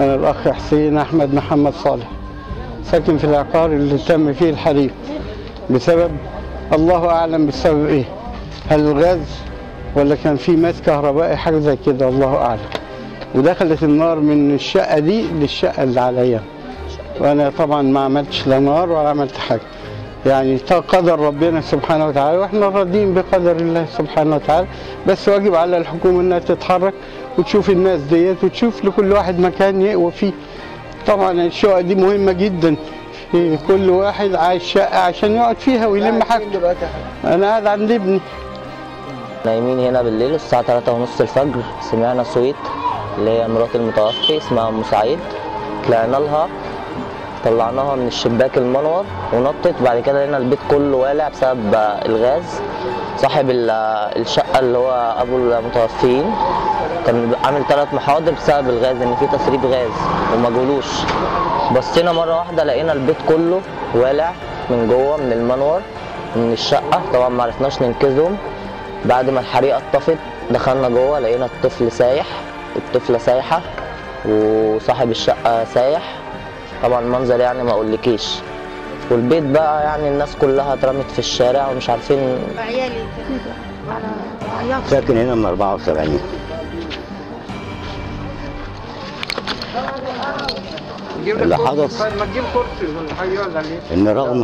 أنا الأخ حسين أحمد محمد صالح ساكن في العقار اللي تم فيه الحريق بسبب الله أعلم بسبب إيه هل الغاز ولا كان في ماس كهربائي حاجة زي كده الله أعلم ودخلت النار من الشقة دي للشقة اللي عليا وأنا طبعا ما عملتش لا نار ولا عملت حاجة يعني تا- قدر ربنا سبحانه وتعالى واحنا راضيين بقدر الله سبحانه وتعالى بس واجب على الحكومه انها تتحرك وتشوف الناس ديت وتشوف لكل واحد مكان يقوى فيه طبعا الشقق دي مهمه جدا في كل واحد عايز شقه عشان يقعد فيها ويلم حاجته انا قاعد عند ابني نايمين هنا بالليل الساعة تلاتة ونص الفجر سمعنا صويت اللي هي مرات المتوفي اسمها أم سعيد طلعنا لها طلعناها من الشباك المنور ونطت بعد كده لقينا البيت كله والع بسبب الغاز صاحب ال- الشقة اللي هو أبو المتوفيين كان عامل ثلاث محاضر بسبب الغاز إن في تسريب غاز وما جولوش بصينا مرة واحدة لقينا البيت كله والع من جوه من المنور من الشقة طبعا ما عرفناش ننقذهم بعد ما الحريقة اتطفت دخلنا جوه لقينا الطفل سايح الطفلة سايحة وصاحب الشقة سايح طبعا منظر يعني ما اقولكيش والبيت بقى يعني الناس كلها اترمت في الشارع ومش عارفين عيالي كده على عياط ساكن هنا من 74 اللي حدث ما تجيب كرسي ولا حاجه ولا ليه؟ ان رغم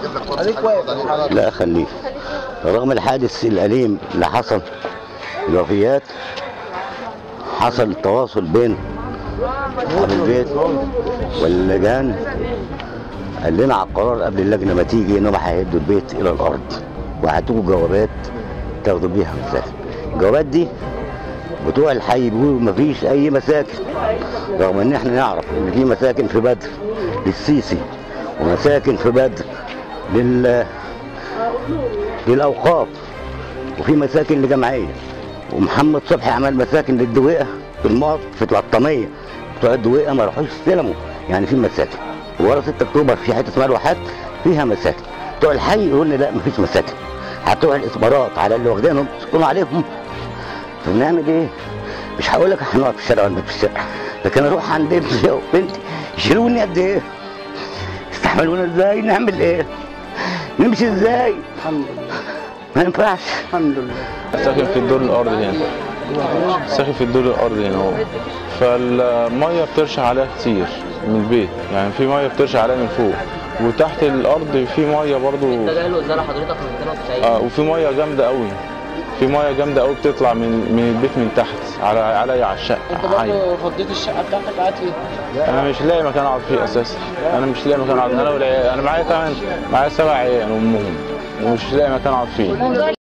لا خليه رغم الحادث الأليم اللي حصل الوفيات حصل تواصل بين أصحاب البيت واللجان قال لنا على القرار قبل اللجنة ما تيجي إنهم هيهدوا البيت إلى الأرض وهاتوكوا جوابات تاخدوا بيها مساكن الجوابات دي بتوع الحي بيقولوا مفيش أي مساكن رغم إن إحنا نعرف إن في مساكن في بدر للسيسي ومساكن في بدر لل للأوقاف وفي مساكن لجمعية ومحمد صبحي عمل مساكن للدويقة في الماط في القطامية بتوع الدويقة ما راحوش استلموا يعني في مساكن ورا 6 أكتوبر في حتة اسمها الواحات فيها مساكن بتوع الحي يقول لي لا مفيش مساكن هتروح الإصبارات على اللي واخدينهم تسكنوا عليهم فبنعمل إيه؟ مش هقول لك هنقعد في الشارع ولا في الشارع لكن أروح عند ابني وبنتي يشيلوني قد إيه؟ يستحملونا إزاي؟ نعمل إيه؟ نمشي إزاي؟ الحمد لله ما ينفعش الحمد لله ساكن في الدور الارضي هنا ساكن في الدور الارضي هنا هو فالميه بترشح عليها كتير من البيت يعني في ميه بترشح عليها من فوق وتحت الارض في ميه برضو انت جاي له زرع حضرتك من 92 آه وفي ميه جامده قوي في ميه جامده قوي بتطلع من من البيت من تحت على عليا على الشقه عادي. فضيت الشقه بتاعتك قاعد فيها انا مش لاقي مكان اقعد فيه اساسا انا مش لاقي مكان اقعد انا والعيال انا معايا كمان معايا سبع عيال وامهم ومش لاقي مكان اقعد فيه موضوع